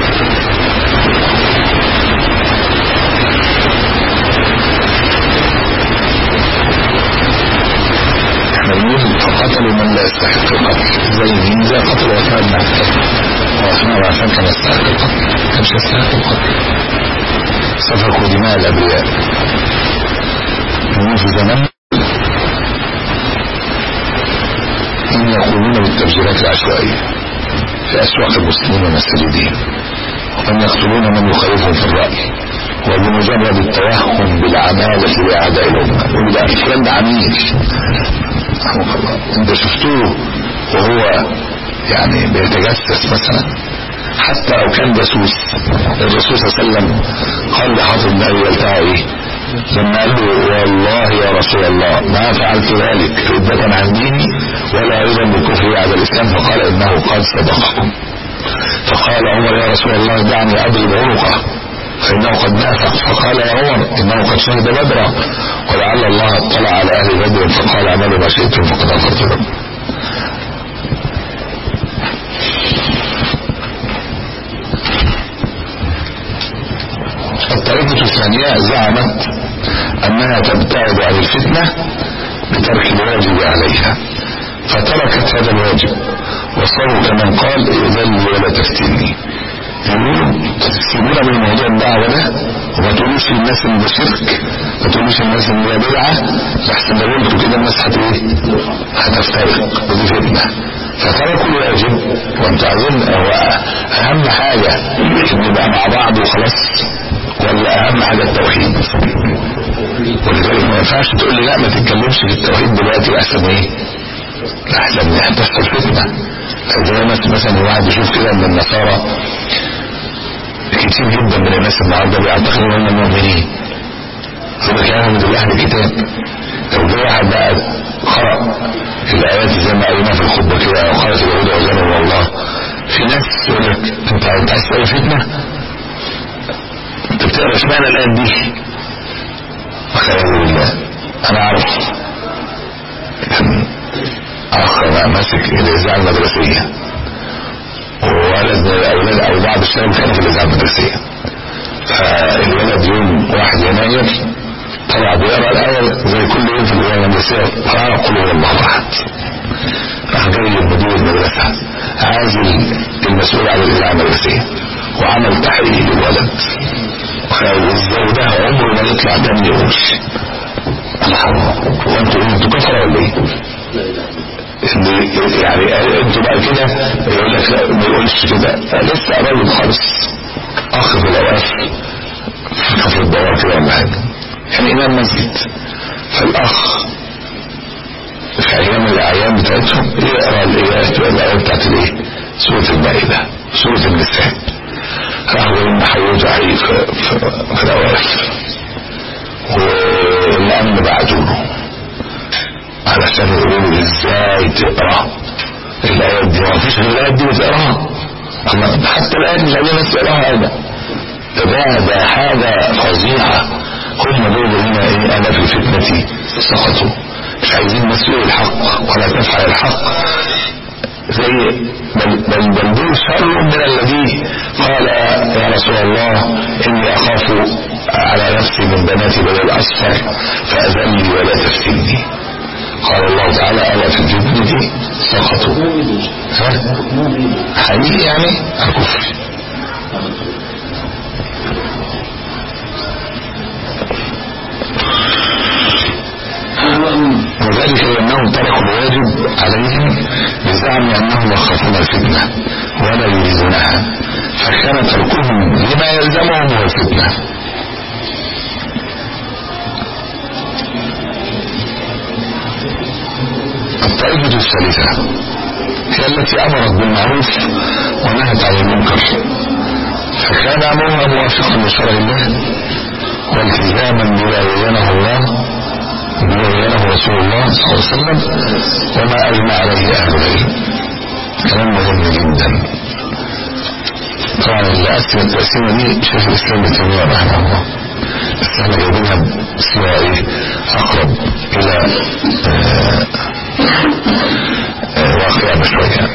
Speaker 2: احنا بنقول فقتلوا من لا يستحق القتل زي مين زي قتل وفاء بن عفان وعثمان عفان كان يستحق القتل كانش يستحق القتل سفكوا دماء الابرياء بنقول في زمان هم يقومون بالتفجيرات العشوائية في أسواق المسلمين والمساجدين ومن يقتلون من يخالفهم في الرأي وبمجرد التوهم بالعمالة لأعداء الأمة يقول ده الكلام ده عميل رحمه الله انت شفتوه وهو يعني بيتجسس مثلا حتى لو كان جاسوس الرسول صلى الله عليه وسلم قال لحافظ بن ابي بلتعه ايه لما قال له والله يا رسول الله ما فعلت ذلك ردة عن ديني ولا ايضا بكفري بعد الاسلام فقال انه قد صدقكم فقال عمر يا رسول الله دعني اضرب عنقه فانه قد نافق فقال يا عمر انه قد شهد بدرا ولعل الله اطلع على اهل بدر فقال اعملوا ما شئتم فقد غفرت لكم الطريقة الثانية زعمت أنها تبتعد عن الفتنة بترك الواجب عليها فتركت هذا الواجب وصاروا كمن قال اذل ولا تفتني يقولوا تسيبونا من موضوع الدعوة ده وما تقولوش للناس ان ده شرك ما تقولوش للناس ان ده بدعة لحسن لو قلتوا كده الناس هت ايه هتفترق ودي فتنة فتركوا الواجب وانتوا عايزين هو اهم حاجة ان نبقى مع بعض وخلاص ولا اهم حاجة التوحيد ولذلك ما ينفعش تقول لي لا ما تتكلمش في التوحيد دلوقتي احسن ايه احسن يحدث الفتنة زي ما مثلا الواحد يشوف كده ان النصارى كتير جدا من الناس النهارده بيعتقدوا ان هم مؤمنين يقول لك انا من اهل الكتاب لو جه واحد بقى قرأ الايات زي ما قرينا في الخطبه كده او قرأت اليهود وزنوا الله في ناس يقول لك انت انت عايز تقرا فتنه انت بتقرا اشمعنى الايات دي والعياذ بالله انا اعرف كان اخ ماسك الاذاعه المدرسيه وولد من الاولاد او بعض الشباب كانوا في الاذاعه المدرسيه فالولد يوم 1 يناير طلع بيقرا الايه زي كل يوم في الاذاعه المدرسيه قرا قل هو الله احد راح جاي لمدير المدرسه عازل المسؤول عن الاذاعه المدرسيه وعمل تحقيق للولد وازاي ده عمره ما يطلع دم يقوش هو انتوا انتوا كفره ولا ايه؟ يعني انتوا بقى كده يقول لك لا ما يقولش كده لسه قريب خالص اخ في الاواف في كفر الدوار كده ولا حاجه يعني امام مسجد فالاخ في ايام الاعيان بتاعتهم يقرا الايات والايه بتاعت الايه؟ سوره المائده سوره النساء راحوا جايين حيوته عليه في, في, في الاواف والامن بعتوا له علشان يقولوا ازاي تقرا الايات دي ما فيش غير الايات دي بتقراها حتى الايات مش عايزين الناس تقراها ابدا ده ده حاجه فظيعه هم دول هنا ايه انا في فتنتي سقطوا مش عايزين الناس يقولوا الحق ولا تفعل الحق زي بل بل بل دول شر من الذي قال يا رسول الله اني اخاف على نفسي من بنات بني الاصفر فاذلني ولا تفتني قال الله تعالى ألا في الفتنة سقطوا ها؟ حقيقي يعني الكفر وذلك لأنهم تركوا الواجب عليهم بزعم أنهم يخافون الفتنة ولا يريدونها فكان تركهم لما يلزمهم هو الفتنة الطائفة الثالثة هي التي أمرت بالمعروف ونهت عن المنكر فكان أمرها موافقا لشرع الله والتزاما بما بينه الله بما بينه رسول الله صلى الله عليه وسلم وما أجمع عليه أهل العلم كلام مهم جدا طبعا اللي أسلم التقسيمة دي شيخ الإسلام ابن تيمية رحمه الله بس احنا جايبينها بصيغة ايه أقرب إلى آه واقعنا شوية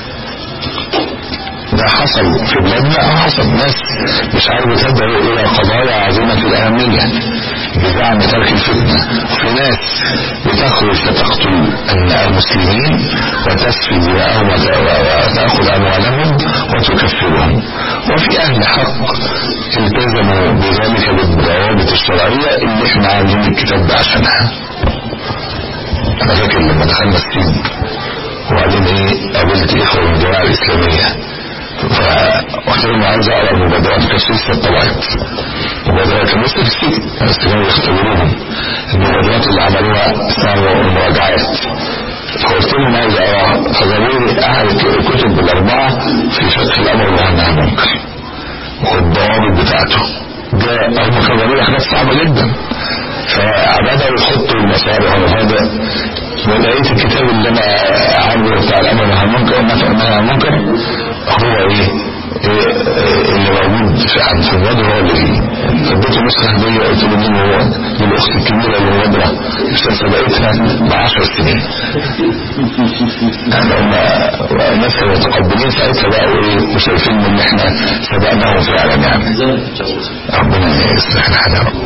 Speaker 2: ده حصل في بلادنا اه حصل ناس مش عارف تدعو الى قضايا عظيمة الاهمية بزعم ترك الفتنة وفي ناس بتخرج فتقتل المسلمين وتسفي دماءهم وتأخذ اموالهم وتكفرهم وفي اهل حق التزموا بذلك بالضوابط الشرعية اللي احنا عاملين الكتاب ده عشانها انا فاكر لما دخلنا السجن وبعدين ايه قابلت اخوه من الجماعه الاسلاميه فقلت لهم عايز اقرا المبادرات كانت لسه طلعت مبادرات كان لسه في السجن بس كانوا يختبروهم المبادرات اللي عملوها اسمها المراجعات فقلت لهم عايز اقراها فجابوا لي احد الكتب الاربعه في فقه الامر والنهي عن المنكر والضوابط بتاعته ده هم كانوا بيعملوا حاجات صعبه جدا فبدأوا يحطوا المصالح والمفادة ولقيت الكتاب اللي انا عامله بتاع الامر والنهي عن المنكر والنهي عن المنكر هو ايه إيه اللي موجود في عند في الوضع هو اللي فيه فاديته نسخه هديه قلت له مين هو للاخت الكبيره اللي مبادره مش سبقتها ب 10 سنين يعني هم ناس كانوا متقبلين ساعتها بقى وايه وشايفين ان احنا سبقناهم فعلا يعني ربنا يصلح الحال يا رب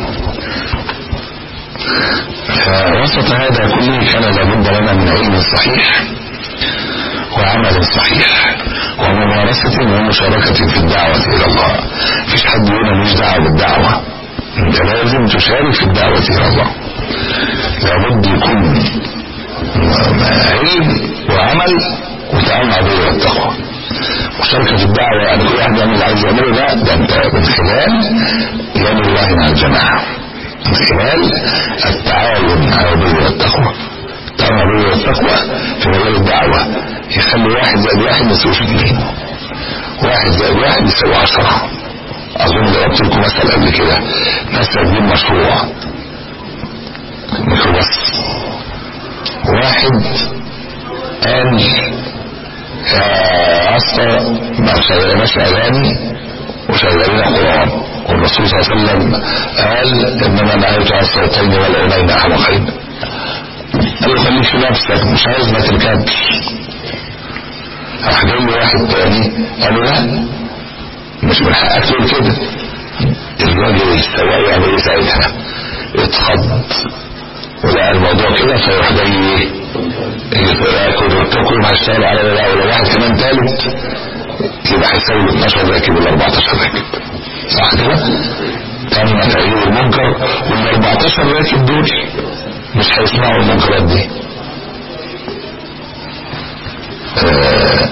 Speaker 2: فوسط هذا كله كان لابد لنا من علم صحيح وعمل صحيح وممارسة ومشاركة في الدعوة إلى الله مفيش حد يقول مش دعوة بالدعوة انت لازم تشارك في الدعوة إلى الله لابد يكون علم وعمل وتعاون على البر والتقوى مشاركة في الدعوة يعني كل واحد يعمل اللي عايز يعمله ده ده انت من خلال يد الله مع الجماعة من خلال التعاون على البر والتقوى التعاون على البر والتقوى في مجال الدعوة يخلي واحد زائد واحد ما يساويش اثنين واحد زائد واحد يساوي عشرة أظن ضربت لكم مثل قبل كده مثل دي مشروع ميكروباص واحد قال يا اسطى ما شغالناش اغاني وشغالين قران والرسول صلى الله عليه وسلم قال انما نهيت عن الصوتين والعينين احمقين قال له خليك في نفسك مش عايز ما تركبش راح جاي له واحد تاني قال له لا مش من حقك تقول كده الراجل السواق يعمل ايه ساعتها اتخض ولقى الموضوع كده فيروح جاي ايه ياكل وتاكل مع الشارع على لا ولو واحد كمان تالت يبقى هيساوي ال 12 راكب ولا 14 راكب صح كده؟ تم تغيير المنكر وال 14 راكب دول مش هيسمعوا المنكرات دي آه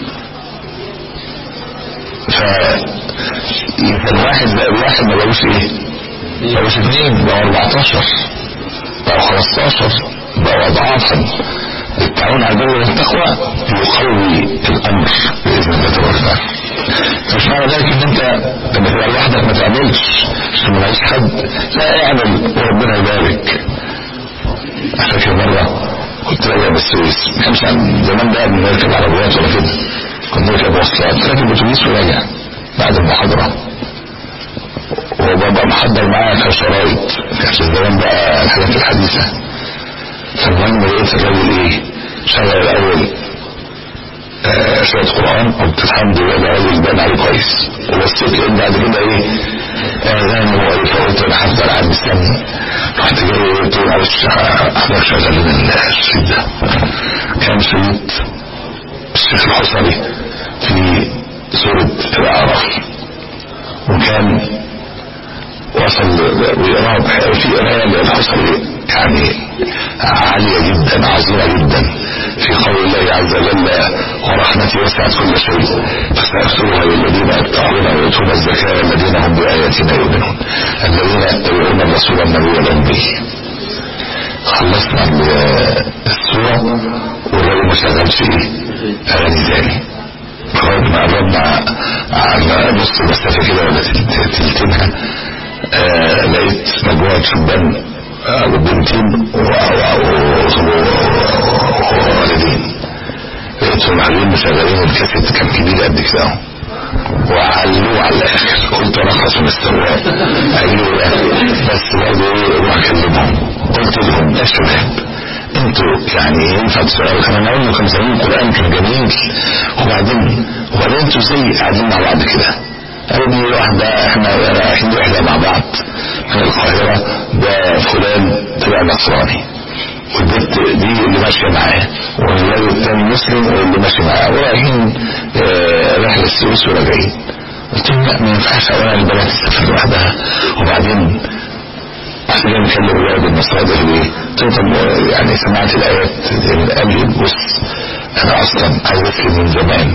Speaker 2: ف يبقى الواحد زائد واحد ما بقوش ايه؟ ما بقوش اثنين بقوا 14 بقوا 15 بقوا اضعافا التعاون على البر والتقوى يقوي الامر باذن الله تبارك وتعالى مش معنى ذلك ان انت لما تبقى لوحدك ما تعملش عشان ما معيش حد لا اعمل وربنا يبارك فاكر مره كنت راجع بالسويس ما كانش عن زمان بقى بنركب عربيات ولا كده كنا نركب مواصلات راكب اتوبيس وراجع بعد المحاضره وبابا محضر معايا كان شرايط كانش زمان بقى الحاجات الحديثه فالمهم لقيت الراجل ايه شغل الاول آه شوية قرآن قلت الحمد لله ده راجل بان عليه كويس وبصيت لقيت بعد كده ايه اغاني مؤلفة قلت انا هفضل قاعد مستني رحت جاي قلت له معلش احضر شغل لنا الشريط ده كان شريط الشيخ الحصري في سورة الأعراف وكان وصل بإراب في قراية للحصري يعني عالية جدا عظيمة جدا في قول الله عز وجل ورحمتي وسعت كل شيء فسأكتبها للذين يتقون ويؤتون الزكاة الذين هم بآياتنا يؤمنون الذين يتبعون الرسول النبي الأمي خلصنا السورة والراجل ما شغلش ايه أغاني تاني لغاية ما قربنا على نص المسافة كده ولا تلتينها آه لقيت مجموعة شبان وبنتين وولدين لقيتهم عاملين مشغلين الكاسيت كان كبير قد كده وعلوه على الاخر قلت رخص من السواق قالوا بس برضه ايه روح اكلمهم قلت لهم يا شباب انتوا يعني ينفع تسألوا كمان انا اقول لكم زمان القران كان جميل وبعدين وبعدين انتوا ازاي قاعدين مع بعض كده قالوا دي واحدة احنا رايحين رحلة مع بعض من القاهرة ده فلان طلع نصراني والبنت دي اللي ماشية معاه والولد الثاني مسلم واللي ماشي معاه ورايحين اه رحلة السويس وراجعين قلت لهم لا ما ينفعش اولا البنات تسافر لوحدها وبعدين احسن نكلم الولد النصراني ده ليه؟ قلت له طب يعني سمعت الايات قال لي بص انا اصلا عايز اسلم من زمان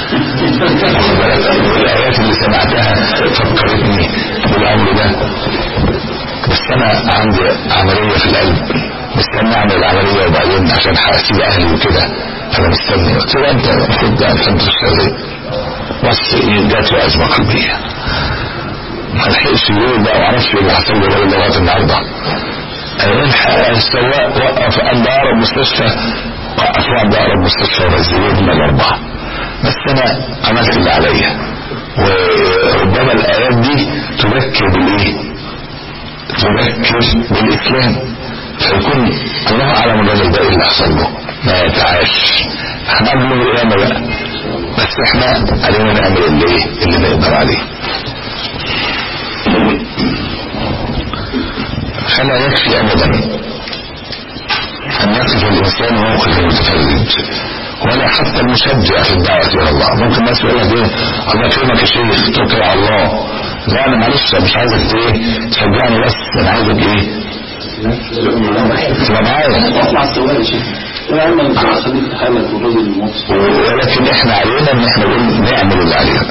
Speaker 2: الايات اللي سمعتها فكرتني بالامر ده بس انا عندي عملية في القلب مستني اعمل العملية وبعدين عشان هسيب اهلي وكده فانا مستني قلت له انت المفروض ده انت تشتغل بس جات له ازمة قلبية ما لحقش يقول بقى معرفش ايه اللي حصل له لغايه النهارده الحق السواق وقف عند اقرب مستشفى وقفوا عند اقرب مستشفى ونزلوه من الاربعه بس انا عملت اللي عليا وربما الايات دي تذكر بالايه تذكر بالاسلام فيكون الله اعلم الراجل ده ايه اللي حصل له ما يتعاش هنعمل له القيامه بقى بس احنا علينا نعمل اللي ايه اللي نقدر عليه فلا يكفي ابدا ان يقف الانسان موقف المتفرد ولا حتى المشجع في الدعوة الى الله ممكن الناس يقول لك ايه الله يكرمك يا شيخ توكل على الله لا انا معلش مش عايزك ايه تشجعني بس انا عايزك ايه تبقى معايا
Speaker 3: اطلع السواق يا شيخ يا عم انت خليك حالك والراجل الموت
Speaker 2: ولكن احنا علينا ان احنا نقول نعمل اللي علينا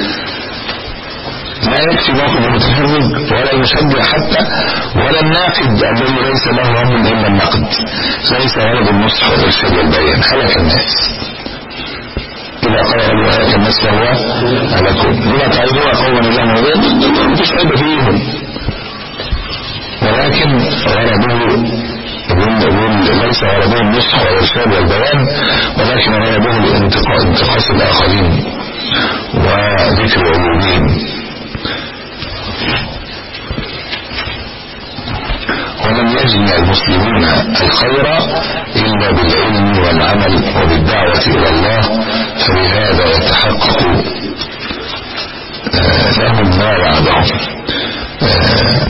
Speaker 2: لا يكفي موقف المتفرج ولا المشجع حتى ولا الناقد الذي ليس له هم الا النقد ليس ولد النصح والارشاد والبيان هلك الناس إذا قال رجل هلك الناس فهو هلكون لما تعيدون قوما الله مبين مفيش عيب فيهم ولكن غرضه يقول يقول ليس غرضه النصح والارشاد والبيان ولكن غرضه الانتقاء انتقاص الاخرين وذكر عيوبهم ولم يجمع المسلمون الخير إلا بالعلم والعمل وبالدعوة إلى الله فبهذا يتحقق آه، لهم ما وعدهم آه،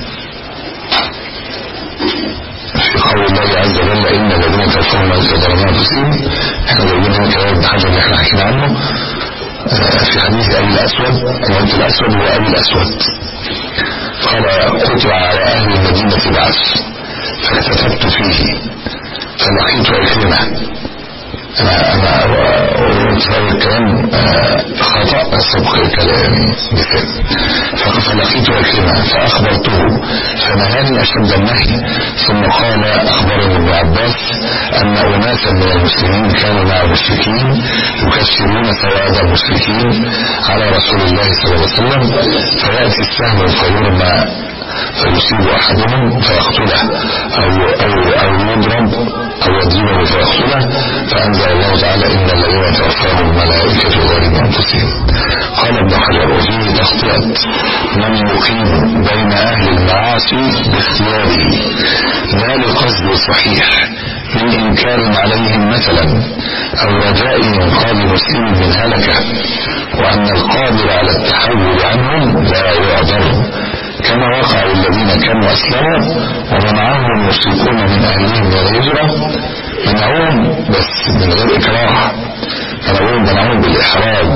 Speaker 2: في قول الله عز وجل إن الذين كفروا ما يتضرون أنفسهم احنا جايبين هنا كلام ابن حجر اللي احنا حكينا عنه آه، في حديث أبي الأسود أنا قلت الأسود هو أبي الأسود قال قطع على أهل المدينة بعث فكتبت فيه فلقيت عكرمة أنا أنا قلت هذا الكلام آه، خطأ سبق الكلام مثال فلقيت عكرمة فأخبرته فنهاني أشد النهي ثم قال أخبرني ابن عباس أن أناسا من المسلمين كانوا مع المشركين يكسرون سواد المشركين على رسول الله صلى الله عليه وسلم فيأتي السهم فيرمى فيصيب أحدهم فيقتله أو, أو, أو يضرب أو يضربه فيقتله فأنزل الله تعالى إن الذين توفاهم الملائكة ظالمي أنفسهم قال ابن حجر وفيه تخطئة من يقيم بين أهل المعاصي باختياره لا لقصد صحيح من إنكار عليهم مثلا أو رجاء إنقاذ مسلم من هلكة وأن القادر على التحول عنهم لا يعذر كما وقع للذين كانوا أسلموا ومنعهم المشركون من أهلهم من الهجرة منعوهم بس من غير إكراه منعوهم منعوهم بالإحراج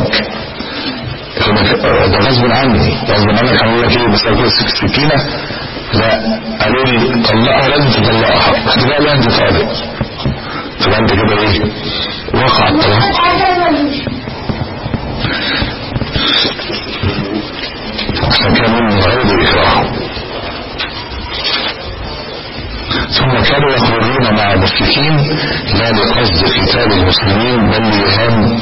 Speaker 2: ده غصب عني غصب عنك هقول لك ايه بس اقول السكينه لا قالوا لي طلقها لازم تطلقها هتبقى لا انت طالق تبقى انت كده ايه وقع الطلاق عشان كان من غير إكراه ثم كانوا يخرجون مع المشركين لا لقصد قتال المسلمين بل لإهام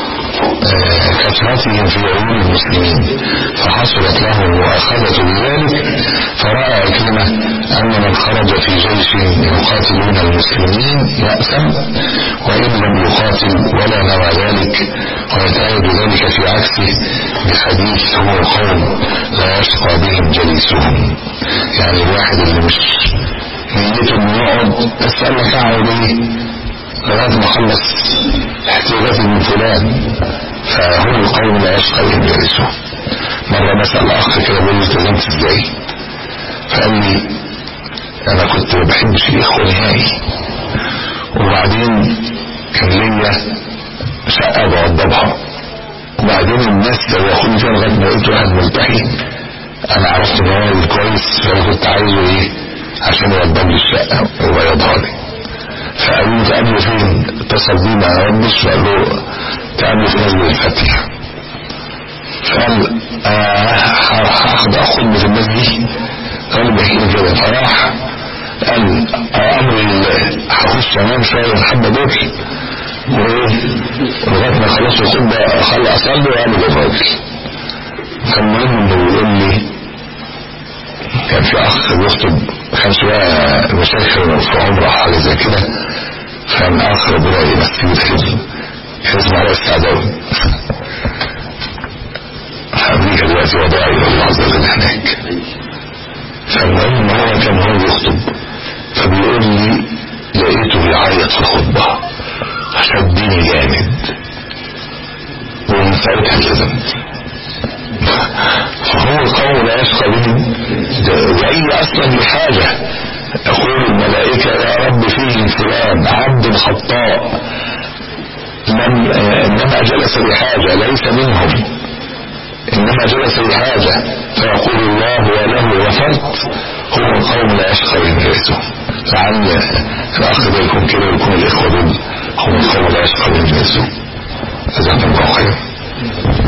Speaker 2: كثرتهم في عيون المسلمين فحصلت لهم المؤاخذة بذلك فرأى عكرمة أن من خرج في جيش يقاتلون المسلمين يأثم وإن لم يقاتل ولا نوى ذلك ويتعيد ذلك في عكسه بحديث هو قوم لا يشقى بهم جليسهم يعني الواحد اللي مش نيته انه يقعد بس قال لك اقعد ايه لغايه ما اخلص احتياجاتي من فلان فهم القوم لا يشقى بهم جليسهم مره بسال اخ كده بيقول لي التزمت ازاي فقال لي انا كنت ما بحبش الاخوه نهائي وبعدين كان ليا شقه بوضبها وبعدين الناس لو ياخدني فيها لغايه ما لقيت واحد ملتحي انا عرفت ان هو كويس فانا كنت عايزه ايه عشان يوضب لي الشقه ويبيضها لي فقالوا لي تقابله فين اتصل بيه مع ربش وقال له تقابله في نزل الفتح فقال آه هاخد اخد في الناس دي قال بحكي لي كده فراح قال آه امر الله هخش انام شويه الحبه دول وايه لغايه ما خلص الخطبه اخلي اصلي واقابل الراجل فالمهم انه بيقول لي كان في اخ بيخطب ما كانش بقى المشايخ في عمره حاجه زي كده كان اخ ربنا يمسيه بالحزب حزب على السعداوي في امريكا دلوقتي وضعي الى الله عز وجل هناك فالمهم ان هو كان هو بيخطب فبيقول لي لقيته بيعيط في الخطبه شدني جامد ومن ساعتها التزمت فهو القوم لا يشقى بهم وهي اصلا بحاجه يقول الملائكه يا رب فيه فلان عبد خطاء لم انما جلس بحاجه ليس منهم انما جلس بحاجه فيقول الله وله غفرت هو القوم لا يشقى بهم جلسهم فعل الاخ ده يكون كده ويكون الاخوه دول هم القوم لا يشقى بهم جلسهم جزاكم الله خيرا